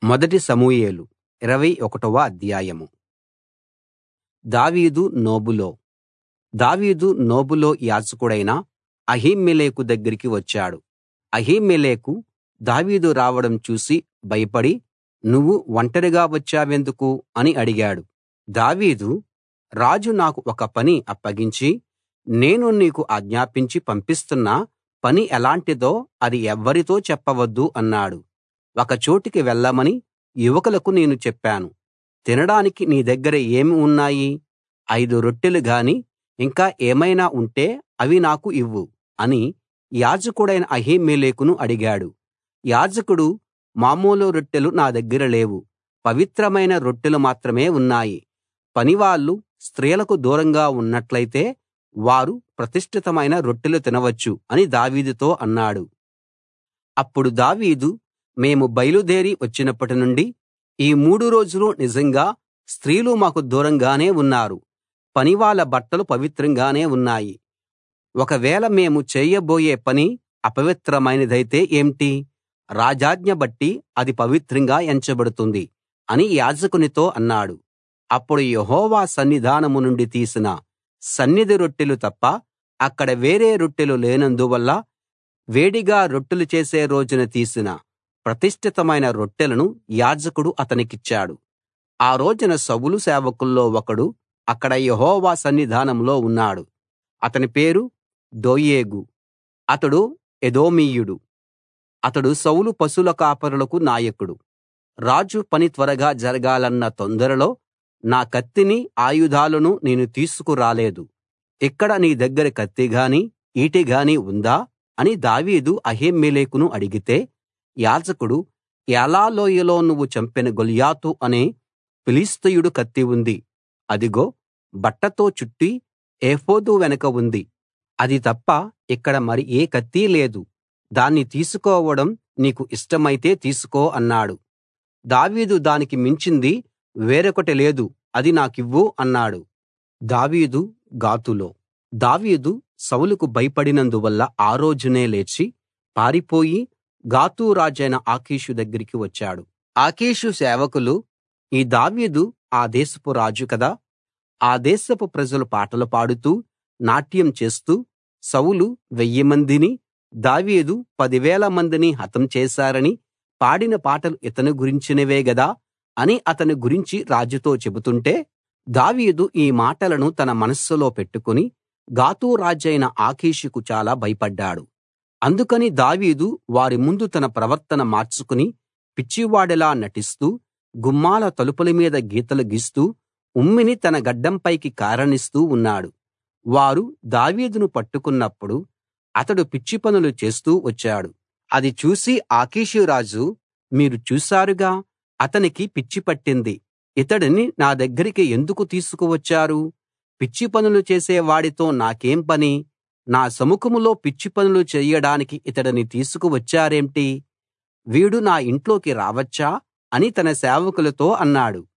మొదటి సమూయేలు ఇరవై ఒకటవ అధ్యాయం దావీదు నోబులో దావీదు నోబులో యాజకుడైన అహీమెలెకు దగ్గరికి వచ్చాడు అహీమెలెకు దావీదు రావడం చూసి భయపడి నువ్వు ఒంటరిగా వచ్చావెందుకు అని అడిగాడు దావీదు రాజు నాకు ఒక పని అప్పగించి నేను నీకు ఆజ్ఞాపించి పంపిస్తున్న పని ఎలాంటిదో అది ఎవ్వరితో చెప్పవద్దు అన్నాడు ఒక చోటికి వెళ్ళమని యువకులకు నేను చెప్పాను తినడానికి నీ దగ్గర ఏమి ఉన్నాయి ఐదు రొట్టెలు గాని ఇంకా ఏమైనా ఉంటే అవి నాకు ఇవ్వు అని యాజకుడైన అహీమెలెకును అడిగాడు యాజకుడు మామూలు రొట్టెలు నా దగ్గర లేవు పవిత్రమైన రొట్టెలు మాత్రమే ఉన్నాయి పనివాళ్ళు స్త్రీలకు దూరంగా ఉన్నట్లయితే వారు ప్రతిష్ఠితమైన రొట్టెలు తినవచ్చు అని దావీదుతో అన్నాడు అప్పుడు దావీదు మేము బయలుదేరి వచ్చినప్పటి నుండి ఈ మూడు రోజులు నిజంగా స్త్రీలు మాకు దూరంగానే ఉన్నారు పనివాళ్ళ బట్టలు పవిత్రంగానే ఉన్నాయి ఒకవేళ మేము చేయబోయే పని అపవిత్రమైనదైతే ఏంటి రాజాజ్ఞ బట్టి అది పవిత్రంగా ఎంచబడుతుంది అని యాజకునితో అన్నాడు అప్పుడు యెహోవా సన్నిధానం నుండి తీసిన సన్నిధి రొట్టెలు తప్ప అక్కడ వేరే రొట్టెలు లేనందువల్ల వేడిగా రొట్టెలు చేసే రోజున తీసిన ప్రతిష్ఠితమైన రొట్టెలను యాజకుడు అతనికిచ్చాడు ఆ రోజున సౌలు సేవకుల్లో ఒకడు అక్కడ యెహోవా సన్నిధానంలో ఉన్నాడు అతని పేరు దోయేగు అతడు ఎదోమీయుడు అతడు సౌలు పశుల కాపరులకు నాయకుడు రాజు పని త్వరగా జరగాలన్న తొందరలో నా కత్తిని ఆయుధాలను నేను తీసుకురాలేదు ఇక్కడ నీ దగ్గర కత్తి గాని ఈటె గాని ఉందా అని దావీదు అహీమెలెకును అడిగితే యాజకుడు ఏలా లోయలో నువ్వు చంపిన గొల్యాతు అనే ఫిలిష్తీయుడు కత్తి ఉంది అదిగో బట్టతో చుట్టి ఏఫోదు వెనక ఉంది అది తప్ప ఇక్కడ మరి ఏ కత్తీ లేదు దాన్ని తీసుకోవడం నీకు ఇష్టమైతే తీసుకో అన్నాడు దావీదు దానికి మించింది వేరొకటి లేదు అది నాకివ్వు అన్నాడు దావీదు గాతులో దావీదు సౌలుకు భయపడినందువల్ల ఆ రోజునే లేచి పారిపోయి గాతు రాజైన ఆకీషు దగ్గరికి వచ్చాడు ఆకీషు సేవకులు ఈ దావీదు ఆ దేశపు రాజు కదా ఆ దేశపు ప్రజలు పాటలు పాడుతూ నాట్యం చేస్తూ సౌలు వెయ్యి మందిని దావీదు పదివేల మందిని హతం చేశారని పాడిన పాటలు ఇతని గురించినవే గదా అని అతని గురించి రాజుతో చెబుతుంటే దావీదు ఈ మాటలను తన మనస్సులో పెట్టుకుని గాతు రాజైన ఆకీషుకు చాలా భయపడ్డాడు అందుకని దావీదు వారి ముందు తన ప్రవర్తన మార్చుకుని పిచ్చివాడిలా నటిస్తూ గుమ్మాల తలుపుల మీద గీతలు గీస్తూ ఉమ్మిని తన గడ్డంపైకి కారనిస్తూ ఉన్నాడు వారు దావీదును పట్టుకున్నప్పుడు అతడు పిచ్చి పనులు చేస్తూ వచ్చాడు అది చూసి ఆకీషు రాజు మీరు చూశారుగా అతనికి పిచ్చి పట్టింది ఇతడిని నా దగ్గరికి ఎందుకు తీసుకువచ్చారు పిచ్చి పనులు చేసే వాడితో నాకేం పని నా సముఖంలో పిచ్చి పనులు చెయ్యడానికి ఇతడిని తీసుకువచ్చారేంటి వీడు నా ఇంట్లోకి రావచ్చా అని తన సేవకులతో అన్నాడు